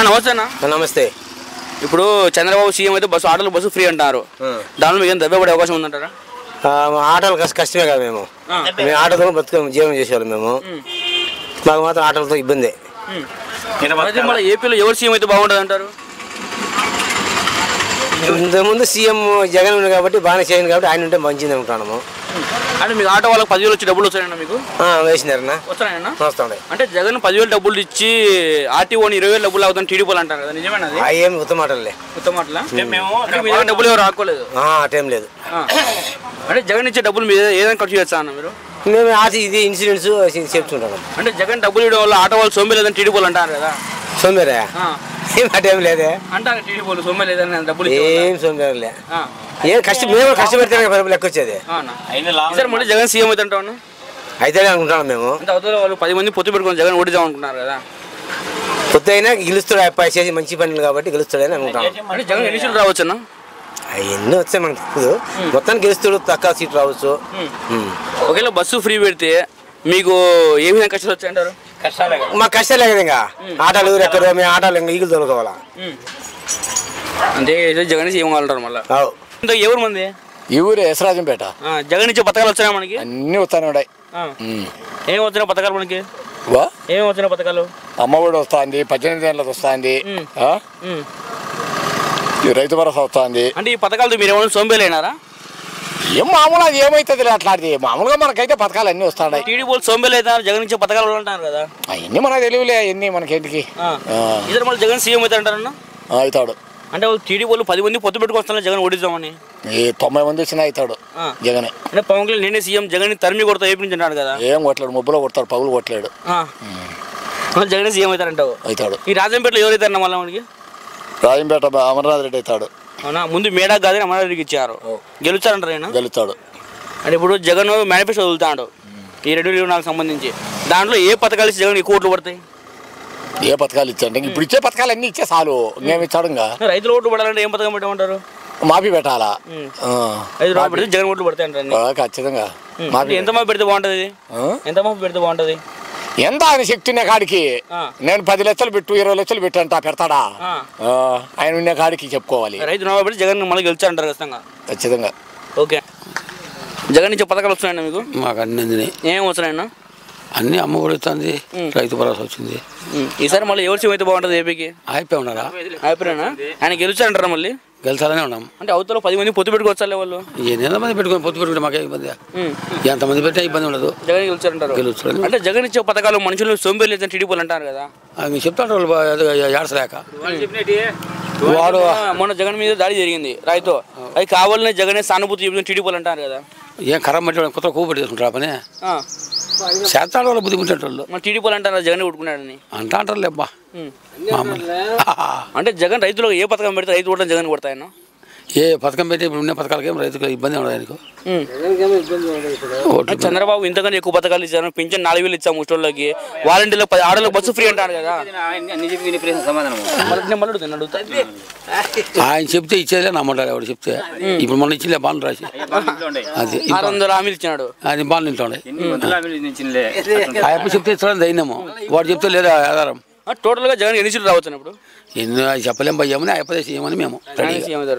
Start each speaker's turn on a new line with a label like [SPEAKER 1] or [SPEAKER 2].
[SPEAKER 1] నమస్తే అన్న
[SPEAKER 2] నమస్తే
[SPEAKER 1] ఇప్పుడు చంద్రబాబు సీఎం అయితే బస్సు ఆటోలు బస్సు ఫ్రీ అంటారు దానిలో మీకు ఏం దెబ్బపడే అవకాశం ఉందంటారా
[SPEAKER 2] ఆ, మా ఆటోలు కష్ట కష్టమే కదా మేము మేము ఆటోతో బతుక జీవనం చేసేవాళ్ళం మేము మాకు మాత్రం ఆటోలతో ఇబ్బంది
[SPEAKER 1] అయితే మళ్ళీ ఏపీలో ఎవరు సీఎం అయితే బాగుంటుంది అంటారు
[SPEAKER 2] ఇంతకుముందు సీఎం జగన్ ఉంది కాబట్టి బాగానే చేయండి కాబట్టి ఆయన ఉంటే మంచిది అనుకుంటున్నాము
[SPEAKER 1] అంటే మీకు ఆటో వాళ్ళకి పదివేలు వచ్చి డబ్బులు వస్తాయన్నా మీకు
[SPEAKER 2] ఆ, వేసినారన్నా
[SPEAKER 1] వస్తాయన్నా
[SPEAKER 2] వస్తుండే
[SPEAKER 1] అంటే జగన్ పదివేలు డబ్బులు ఇచ్చి ఆర్టీఓని ఇరవై వేలు డబ్బులు అవుతాను టీడీపీలు అంటారు కదా నిజమేనా అది
[SPEAKER 2] ఆ ఏం ఉత్తమ ఆటోలే
[SPEAKER 1] మొత్తం అట్లా అంటే మీ దగ్గర డబ్బులు ఎవరు ఆకోలేదు
[SPEAKER 2] ఆ, అటేం లేదు
[SPEAKER 1] అంటే జగన్ ఇచ్చే డబ్బులు మీరు ఏదైనా ఖర్చు చేస్తా అన్న మీరు
[SPEAKER 2] మేము ఆట ఇది ఇన్సూరెన్స్ చెప్తుంటాం
[SPEAKER 1] అంటే జగన్ డబ్బులు ఇవ్వడం వల్ల ఆటో వాళ్ళు సొమ్మె లేదని టీడీపీలు అంటారు కదా
[SPEAKER 2] సోమేరా
[SPEAKER 1] ఆ.
[SPEAKER 2] ఏం అటేం లేదే
[SPEAKER 1] అంటారు టీడీపీలు సొమ్మె లేదని డబ్బులు ఇచ్చే
[SPEAKER 2] ఏం సోమేరలే
[SPEAKER 1] ఆ.
[SPEAKER 2] ఏం కష్టం మేము కష్టపడితేనే కదా లెక్క వచ్చేది
[SPEAKER 1] అవునా ఈసారి మళ్ళీ జగన్ సీఎం అయితే అంటాను
[SPEAKER 2] అయితేనే అనుకుంటున్నాం మేము
[SPEAKER 1] అంటే అవతల వాళ్ళు పది మంది పొత్తు పెట్టుకొని జగన్ ఓడిద్దాం అనుకున్నారు కదా
[SPEAKER 2] కొత్త అయినా గెలుస్తాడు అబ్బాయి చేసి మంచి పనులు కాబట్టి గెలుస్తాడని అనుకుంటాం
[SPEAKER 1] అంటే జగన్ ఎన్ని సీట్లు రావచ్చు అన్న
[SPEAKER 2] అవన్నీ వస్తాయి మనకు తెలియదు మొత్తానికి గెలుస్తాడు తక్కువ సీట్ రావచ్చు ఉమ్.
[SPEAKER 1] ఒకవేళ బస్సు ఫ్రీ పెడితే మీకు ఏ విధంగా కష్టాలు వచ్చాయంటారు
[SPEAKER 2] మా కష్టాలే కదా ఇంకా ఆటోలు ఎక్కడో మేము ఆటోలు ఇంకా ఈగులు తోలుకోవాలా
[SPEAKER 1] అంటే ఏదో జగన్ సీఎం కావాలంటారు మళ్ళీ
[SPEAKER 2] అవు.
[SPEAKER 1] ఇంత ఎవరు మంది
[SPEAKER 3] ఈ ఊరే యశరాజంపేట
[SPEAKER 1] ఆ, జగన్ ఇచ్చే పథకాలు వచ్చాయా మనకి
[SPEAKER 3] అన్నీ వస్తానే ఉన్నాయి
[SPEAKER 1] ఆ. ఏం వచ్చిన పథకాలు మనకి
[SPEAKER 3] వా
[SPEAKER 1] ఏం వచ్చిన పథకాలు
[SPEAKER 3] అమ్మఒడి వస్తుంది పద్దెనిమిది ఏళ్ళది వస్తుంది
[SPEAKER 1] ఉమ్.
[SPEAKER 3] ఆ?
[SPEAKER 1] ఉమ్.
[SPEAKER 3] ఈ రైతు భరోసా వస్తుంది
[SPEAKER 1] అంటే ఈ పథకాలతో మీరు ఏమైనా సోంబేలేనారా
[SPEAKER 3] ఏం మామూలు అది ఏమవుతుంది అట్లాంటిది మామూలుగా మనకైతే పథకాలు అన్నీ వస్తున్నాయి
[SPEAKER 1] టీడీపీ సోంబేలు అయితే జగన్ ఇచ్చే పథకాలు అంటారు కదా
[SPEAKER 3] అవన్నీ మనకు తెలియలే అవన్నీ మనకేంటికి
[SPEAKER 1] ఆ.
[SPEAKER 3] ఆ.
[SPEAKER 1] ఇద్దరు మళ్ళీ జగన్ సీఎం అయితే అంటారన్న
[SPEAKER 3] ఆ, అవుతాడు
[SPEAKER 1] అంటే వాళ్ళు టీడీపీ వాళ్ళు పది మంది పొత్తు పెట్టుకొస్తున్నారు జగన్ ఓడిద్దామని
[SPEAKER 3] ఈ తొంభై మంది వచ్చినా అవుతాడు
[SPEAKER 1] ఆ.
[SPEAKER 3] జగనే
[SPEAKER 1] అంటే పవన్ కళ్యాణ్ నేనే సీఎం జగన్ తరిమి కొడతా ఏపీ నుంచి అన్నాడు కదా
[SPEAKER 3] ఏం కొట్టలేడు ముబ్బులో కొడతాడు పగులు కొట్టలేడు
[SPEAKER 1] ఆ. మళ్ళీ జగన్ సీఎం అవుతారంటావు
[SPEAKER 3] అవుతాడు
[SPEAKER 1] ఈ రాజంపేటలో ఎవరైతారన్న మళ్ళీ మనకి
[SPEAKER 3] రాజంపేట అమర్నాథ్ రెడ్డి అవుతాడు
[SPEAKER 1] అవునా ముందు మేడా కాదని అమరారెడ్డికి ఇచ్చారు గెలుచారంటారు ఆయన
[SPEAKER 3] గెలుస్తాడు
[SPEAKER 1] అంటే ఇప్పుడు జగన్ మేనిఫెస్టో వదులుతాడు ఈ రెండు వేల నాలుగు సంబంధించి దాంట్లో ఏ పథకాలు ఇచ్చి జగన్ ఎక్కువ ఓట్లు పడతాయి
[SPEAKER 3] ఏ పథకాలు ఇచ్చాడు ఇప్పుడు ఇచ్చే పథకాలు అన్నీ ఇచ్చే చాలు ఇంకేమి ఇచ్చాడు ఇంకా
[SPEAKER 1] రైతులు ఓట్లు పడాలంటే ఏం పథకం పెట్టమంటారు
[SPEAKER 3] మాఫీ పెట్టాలా
[SPEAKER 1] ఉమ్.
[SPEAKER 3] ఆ.
[SPEAKER 1] ఐదు రూపాయలు పెడితే జగన్ ఓట్లు పడతాయి అంటారు
[SPEAKER 3] ఆ, ఖచ్చితంగా
[SPEAKER 1] అంటే
[SPEAKER 3] మాఫీ
[SPEAKER 1] ఎంత మాఫీ పెడితే బాగుంటుంది
[SPEAKER 3] ఆ?
[SPEAKER 1] ఎంత మాఫీ పెడితే బాగుంటుంది
[SPEAKER 3] ఎంత ఆయన శక్తి ఉన్న కాడికి
[SPEAKER 1] ఆ.
[SPEAKER 3] నేను పది లక్షలు పెట్టు ఇరవై లక్షలు పెట్టు అంట పెడతాడా
[SPEAKER 1] ఆ.
[SPEAKER 3] ఆ, ఆయన ఉన్న కాడికి చెప్పుకోవాలి
[SPEAKER 1] రైతు రుణమాఫీ పెడితే జగన్ మళ్ళీ గెలిచారంటారు ఖచ్చితంగా
[SPEAKER 3] ఖచ్చితంగా
[SPEAKER 1] ఓకే జగన్ నుంచి పథకాలు వస్తున్నాయండి మీకు
[SPEAKER 4] మాకు అన్ని అందినాయి
[SPEAKER 1] ఏం వస్తున్నాయన్న
[SPEAKER 4] అన్ని అమ్మ పడుతుంది రైతు భరోసా వచ్చింది
[SPEAKER 1] ఉమ్. ఈసారి మళ్ళీ ఎవరు సీఎం అయితే బాగుంటుంది ఏపీకి
[SPEAKER 4] అయిపోయి ఉన్నారా
[SPEAKER 1] అయిపోయినా ఆయన గెలిచారంటారా మళ్ళీ
[SPEAKER 4] గెలిచాలనే ఉన్నాం
[SPEAKER 1] అంటే అవతల పది మంది పొత్తు పెట్టుకోవచ్చా వాళ్ళు
[SPEAKER 4] ఎన్ని మంది పెట్టుకొని పొత్తు పెట్టుకుంటే మాకే ఇబ్బంది
[SPEAKER 1] ఉమ్.
[SPEAKER 4] ఎంతమంది పెట్టినా ఇబ్బంది ఉండదు
[SPEAKER 1] జగన్ గెలిచారంటారు
[SPEAKER 4] గెలుస్తాడు.
[SPEAKER 1] అంటే జగన్ ఇచ్చే పథకాలు మనుషులు సోంబేరు లేదని టీడీపీలు అంటారు కదా
[SPEAKER 4] అది మీరు చెప్తాంటారు వాళ్ళు బా- ఏదో ఏడ్చలేక వాడు
[SPEAKER 1] మొన్న జగన్ మీద దాడి జరిగింది రాయితో అది కావాలనే జగనే సానుభూతి చూపించిన టీడీపీలు అంటారు కదా
[SPEAKER 4] ఏం ఖరాబ్ పెట్టి కొత్త కూపు పెట్టి చేసుకుంటారు ఆ పని
[SPEAKER 1] ఆ.
[SPEAKER 4] చేస్తాడు వాళ్ళు బుద్ధి పుట్టినట్టు వాళ్ళు
[SPEAKER 1] మన టీడీపీలు అంటారు జగన్ కొట్టుకున్నాడని
[SPEAKER 4] అంటా అంటారు లేబ్బా
[SPEAKER 1] ఉమ్.
[SPEAKER 4] మామూలు
[SPEAKER 1] అంటే జగన్ రైతులకు ఏ పథకం పెడితే రైతు కూడా జగన్ కొడతాయన్న
[SPEAKER 4] ఏ పథకం పెట్టి ఇప్పుడు ఉన్న పథకాలకి ఏం రైతుకు ఇబ్బంది ఉండదు ఆయనకు
[SPEAKER 1] ఉమ్.
[SPEAKER 4] ఓట్లు
[SPEAKER 1] చంద్రబాబు ఇంతకన్నా ఎక్కువ పథకాలు ఇచ్చారు పింఛన్ నాలుగు వేలు ఇచ్చాము ముష్టోళ్ళకి వాలంటీర్లకు పది ఆడలకు బస్సు ఫ్రీ అంటారు కదా మరి నేను మళ్ళీ అడుగుతాను, అడుగుతా
[SPEAKER 4] ఆయన చెప్తే ఇచ్చేదే నమ్మంటారు ఎవడు చెప్తే ఇప్పుడు మొన్న ఇచ్చిలే బాగా రాసి అది
[SPEAKER 1] ఆరు వందల హామీలు ఇచ్చినాడు
[SPEAKER 4] అది బాగా నింటుండే ఆయన చెప్తే ఇస్తాడని ధైర్యము వాడు చెప్తే లేదా ఆధారం
[SPEAKER 1] టోటల్ గా జగన్ ఎన్ని సీట్లు రావచ్చు ఇప్పుడు
[SPEAKER 4] ఎన్నో చెప్పలేం భయ్యమని అయిపోతే చేయమని మేము రెడీగా
[SPEAKER 1] సీఎం అవుతారు